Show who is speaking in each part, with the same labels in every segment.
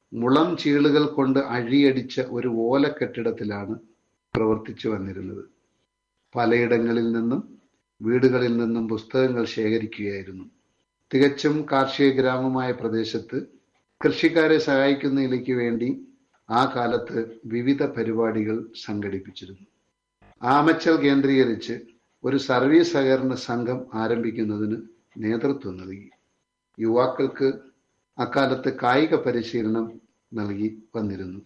Speaker 1: മുളം ചീളുകൾ കൊണ്ട് അഴിയടിച്ച ഒരു ഓല കെട്ടിടത്തിലാണ് പ്രവർത്തിച്ചു വന്നിരുന്നത് പലയിടങ്ങളിൽ നിന്നും വീടുകളിൽ നിന്നും പുസ്തകങ്ങൾ ശേഖരിക്കുകയായിരുന്നു തികച്ചും കാർഷിക ഗ്രാമമായ പ്രദേശത്ത് കൃഷിക്കാരെ സഹായിക്കുന്നതിലേക്ക് വേണ്ടി ആ കാലത്ത് വിവിധ പരിപാടികൾ സംഘടിപ്പിച്ചിരുന്നു ആമച്ചൽ കേന്ദ്രീകരിച്ച് ഒരു സർവീസ് സഹകരണ സംഘം ആരംഭിക്കുന്നതിന് നേതൃത്വം നൽകി യുവാക്കൾക്ക് അക്കാലത്ത് കായിക പരിശീലനം നൽകി വന്നിരുന്നു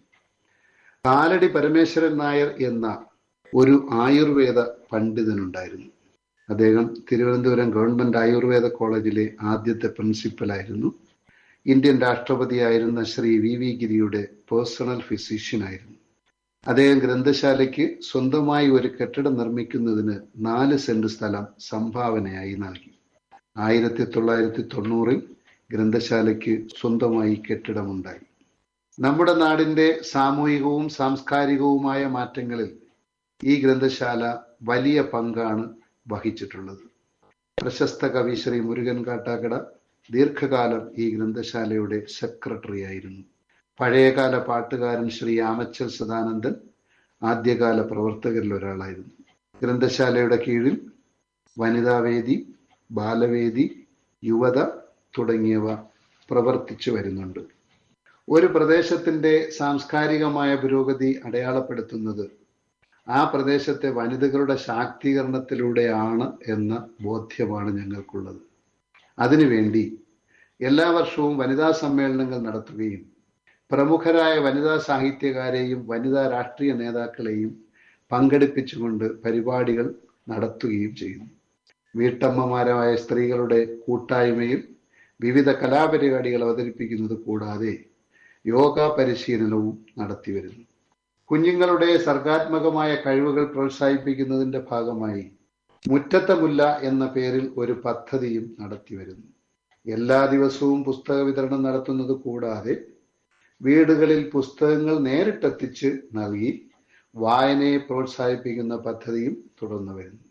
Speaker 1: കാലടി പരമേശ്വരൻ നായർ എന്ന ഒരു ആയുർവേദ പണ്ഡിതനുണ്ടായിരുന്നു അദ്ദേഹം തിരുവനന്തപുരം ഗവൺമെന്റ് ആയുർവേദ കോളേജിലെ ആദ്യത്തെ പ്രിൻസിപ്പലായിരുന്നു ഇന്ത്യൻ രാഷ്ട്രപതിയായിരുന്ന ശ്രീ വി വി ഗിരിയുടെ പേഴ്സണൽ ഫിസിഷ്യനായിരുന്നു അദ്ദേഹം ഗ്രന്ഥശാലയ്ക്ക് സ്വന്തമായി ഒരു കെട്ടിടം നിർമ്മിക്കുന്നതിന് നാല് സെന്റ് സ്ഥലം സംഭാവനയായി നൽകി ആയിരത്തി തൊള്ളായിരത്തി തൊണ്ണൂറിൽ ഗ്രന്ഥശാലയ്ക്ക് സ്വന്തമായി കെട്ടിടമുണ്ടായി നമ്മുടെ നാടിന്റെ സാമൂഹികവും സാംസ്കാരികവുമായ മാറ്റങ്ങളിൽ ഈ ഗ്രന്ഥശാല വലിയ പങ്കാണ് വഹിച്ചിട്ടുള്ളത് പ്രശസ്ത കവി ശ്രീ മുരുകൻ കാട്ടാക്കട ദീർഘകാലം ഈ ഗ്രന്ഥശാലയുടെ സെക്രട്ടറി ആയിരുന്നു പഴയകാല പാട്ടുകാരൻ ശ്രീ ആമച്ചൽ സദാനന്ദൻ ആദ്യകാല പ്രവർത്തകരിൽ ഒരാളായിരുന്നു ഗ്രന്ഥശാലയുടെ കീഴിൽ വനിതാവേദി ബാലവേദി യുവത തുടങ്ങിയവ പ്രവർത്തിച്ചു വരുന്നുണ്ട് ഒരു പ്രദേശത്തിന്റെ സാംസ്കാരികമായ പുരോഗതി അടയാളപ്പെടുത്തുന്നത് ആ പ്രദേശത്തെ വനിതകളുടെ ശാക്തീകരണത്തിലൂടെയാണ് എന്ന ബോധ്യമാണ് ഞങ്ങൾക്കുള്ളത് അതിനുവേണ്ടി എല്ലാ വർഷവും വനിതാ സമ്മേളനങ്ങൾ നടത്തുകയും പ്രമുഖരായ വനിതാ സാഹിത്യകാരെയും വനിതാ രാഷ്ട്രീയ നേതാക്കളെയും പങ്കെടുപ്പിച്ചുകൊണ്ട് പരിപാടികൾ നടത്തുകയും ചെയ്യുന്നു വീട്ടമ്മമാരായ സ്ത്രീകളുടെ കൂട്ടായ്മയിൽ വിവിധ കലാപരിപാടികൾ അവതരിപ്പിക്കുന്നത് കൂടാതെ യോഗ പരിശീലനവും നടത്തിവരുന്നു കുഞ്ഞുങ്ങളുടെ സർഗാത്മകമായ കഴിവുകൾ പ്രോത്സാഹിപ്പിക്കുന്നതിന്റെ ഭാഗമായി മുറ്റത്തെ മുല്ല എന്ന പേരിൽ ഒരു പദ്ധതിയും നടത്തിവരുന്നു എല്ലാ ദിവസവും പുസ്തക വിതരണം നടത്തുന്നത് കൂടാതെ വീടുകളിൽ പുസ്തകങ്ങൾ നേരിട്ടെത്തിച്ച് നൽകി വായനയെ പ്രോത്സാഹിപ്പിക്കുന്ന പദ്ധതിയും തുടർന്നു വരുന്നു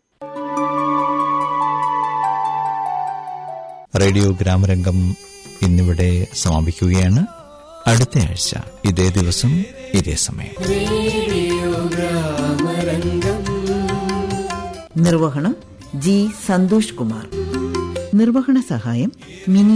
Speaker 2: റേഡിയോ ഗ്രാമരംഗം ഇന്നിവിടെ സമാപിക്കുകയാണ് അടുത്ത ആഴ്ച ഇതേ ദിവസം ഇതേ സമയം
Speaker 3: നിർവഹണം ജി സന്തോഷ് കുമാർ നിർവഹണ സഹായം മിനി